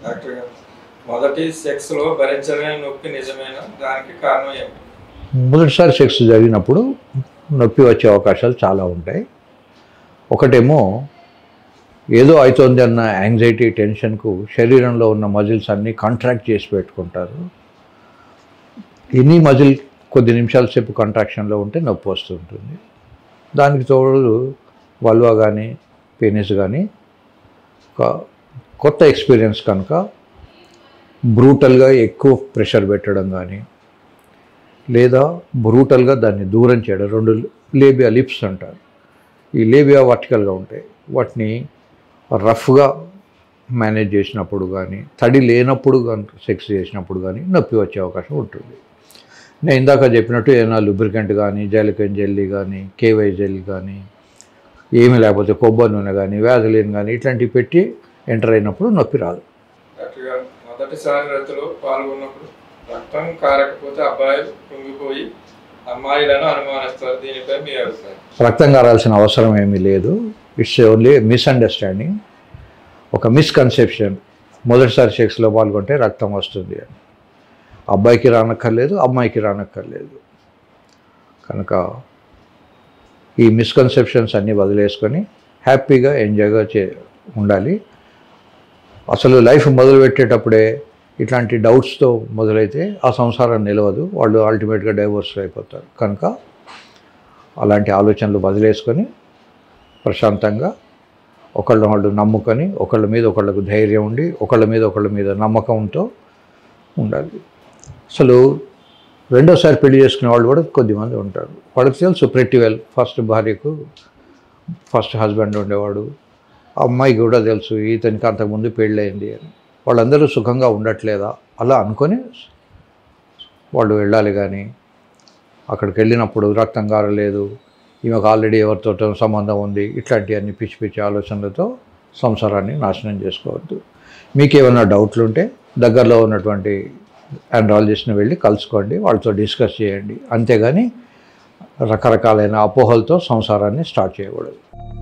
doctor గారు మొదటి sex లో భరించలేని నొప్పి నిజమేనా దానికి కారణం ఏమిటి మొదటిసారి సెక్స్ జరిగినప్పుడు నొప్పి వచ్చే అవకాశాలు చాలా ఉంటాయి ఒకటేమో ఏదో అవుతుంది అన్న యాంగ్జైటీ టెన్షన్కు శరీరంలో ఉన్న మజిల్స్ అన్నీ కాంట్రాక్ట్ చేసి పెట్టుకుంటారు ఎన్ని మజిల్ కొద్ది నిమిషాల సేపు కాంట్రాక్షన్లో ఉంటే నొప్పి వస్తుంటుంది దానికి తోడు వల్వా కానీ పెనిస్ కానీ ఒక కొత్త ఎక్స్పీరియన్స్ కనుక బ్రూటల్గా ఎక్కువ ప్రెషర్ పెట్టడం కానీ లేదా బ్రూటల్గా దాన్ని దూరం చేయడం రెండు లేబియా లిప్స్ అంటారు ఈ లేబియా వర్టికల్గా ఉంటాయి వాటిని రఫ్గా మేనేజ్ చేసినప్పుడు కానీ తడి లేనప్పుడు కానీ సెక్స్ చేసినప్పుడు కానీ నొప్పి వచ్చే అవకాశం ఉంటుంది నేను ఇందాక చెప్పినట్టు ఏదైనా లూబ్రికెంట్ కానీ జైలికన్ జెల్లీ కానీ కేవై జెల్లీ కానీ ఏమీ లేకపోతే కొబ్బరి నూనె కానీ వ్యాధులేని కానీ ఇట్లాంటివి పెట్టి ఎంటర్ అయినప్పుడు నొప్పి రాదు డాక్టర్ గారు మొదటిసారి రతిలో పాల్గొన్నప్పుడు రక్తం కారకపోతే అబ్బాయిలు కుంగిపోయి అమ్మాయిలను అనుమానిస్తారు దీనిపై మీ అభిప్రాయం రక్తం కారాల్సిన అవసరం ఏమీ లేదు ఇట్స్ ఓన్లీ మిస్అండర్స్టాండింగ్ ఒక మిస్కన్సెప్షన్ మొదటిసారి సెక్స్లో పాల్గొంటే రక్తం వస్తుంది అని అబ్బాయికి రానక్కర్లేదు అమ్మాయికి రానక్కర్లేదు కనుక ఈ మిస్కన్సెప్షన్స్ అన్నీ వదిలేసుకొని హ్యాపీగా ఎంజాయ్గా చే ఉండాలి అసలు లైఫ్ మొదలుపెట్టేటప్పుడే ఇట్లాంటి డౌట్స్తో మొదలైతే ఆ సంసారం నిలవదు వాళ్ళు అల్టిమేట్గా డైవోర్స్ అయిపోతారు కనుక అలాంటి ఆలోచనలు వదిలేసుకొని ప్రశాంతంగా ఒకళ్ళ వాళ్ళు నమ్ముకొని ఒకళ్ళ మీద ఒకళ్ళకు ధైర్యం ఉండి ఒకళ్ళ మీద ఒకళ్ళ మీద నమ్మకంతో ఉండాలి అసలు రెండోసారి పెళ్లి చేసుకునే వాళ్ళు కూడా కొద్దిమంది ఉంటారు వాళ్ళకి తెలుసు pretty వెల్ ఫస్ట్ భార్యకు ఫస్ట్ హస్బెండ్ ఉండేవాడు ఆ అమ్మాయికి కూడా తెలుసు ఇతనికి అంతకుముందు పెళ్ళయింది అని వాళ్ళందరూ సుఖంగా ఉండట్లేదా అలా అనుకొని వాళ్ళు వెళ్ళాలి కానీ అక్కడికి వెళ్ళినప్పుడు రక్తం కారలేదు ఈమెకు ఆల్రెడీ ఎవరితో సంబంధం ఉంది ఇట్లాంటివన్నీ పిచ్చి పిచ్చి ఆలోచనలతో సంసారాన్ని నాశనం చేసుకోవద్దు మీకు ఏమైనా డౌట్లు ఉంటే దగ్గరలో ఉన్నటువంటి ఆండ్రాలజిస్ట్ని వెళ్ళి కలుసుకోండి వాళ్ళతో డిస్కస్ చేయండి అంతేగాని రకరకాలైన అపోహలతో సంసారాన్ని స్టార్ట్ చేయకూడదు